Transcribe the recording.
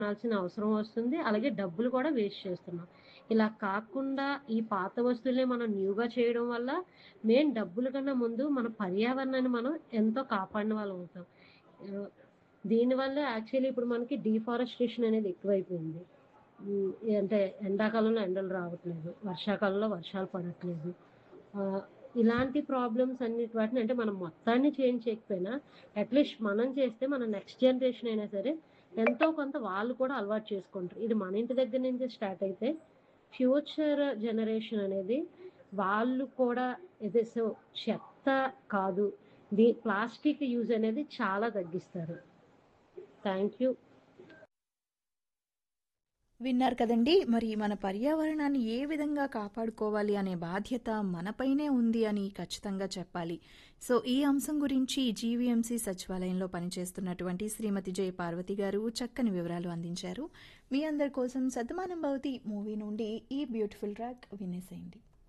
కొనాల్సిన అవసరం వస్తుంది. అలాగే డబ్బులు కూడా వేస్ట్ చేస్తున్నాం. ఇలా కాకుండా ఈ పాత వస్తువులే మనం న్యూగా చేయడం వల్ల మెయిన్ డబ్బుల కన్నా ముందు మన పర్యావరణాన్ని మనం ఎంతో కాపాడిన వాళ్ళం అవుతాం. ఆహ్, దీనివల్ల యాక్చువల్లీ ఇప్పుడు మనకి డీఫారెస్టేషన్ అనేది ఎక్కువైపోయింది. హ్మ్. అంటే ఎండాకాలంలో ఎండలు రావట్లేదు. వర్షాకాలంలో వర్షాలు పడట్లేదు. ఆహ్, ఇలాంటి ప్రాబ్లమ్స్ అన్నిటి వాటిని అంటే మనం మొత్తాన్ని చేంజ్ చేయకపోయినా అట్‌లీస్ట్ మనం చేస్తే మన నెక్స్ట్ జనరేషన్ అయినా సరే ఎంతో కొంత వాళ్ళు కూడా అలవాటు చేసుకుంటారు. ఇది మన ఇంటి దగ్గర నుంచే స్టార్ట్ అయితే ఫ్యూచర్ జనరేషన్ అనేది వాళ్ళు కూడా ఇదే సో చెత్త కాదు. ది ప్లాస్టిక్ యూజ్ అనేది చాలా తగ్గిస్తారు. Thank you. విన్నారు కదండీ! మరి మన పర్యావరణాన్ని ఏ విధంగా కాపాడుకోవాలి అనే బాధ్యత మనపైనే ఉంది అని ఖచ్చితంగా చెప్పాలి. సో, ఈ అంశం గురించి జీవీఎంసీ సచివాలయంలో పనిచేస్తున్నటువంటి శ్రీమతి జె. పార్వతి గారు చక్కని వివరాలు అందించారు. మీ అందరి కోసం 'శతమానం భవతి' మూవీ నుండి ఈ బ్యూటిఫుల్ ట్రాక్ వినేసేయండి.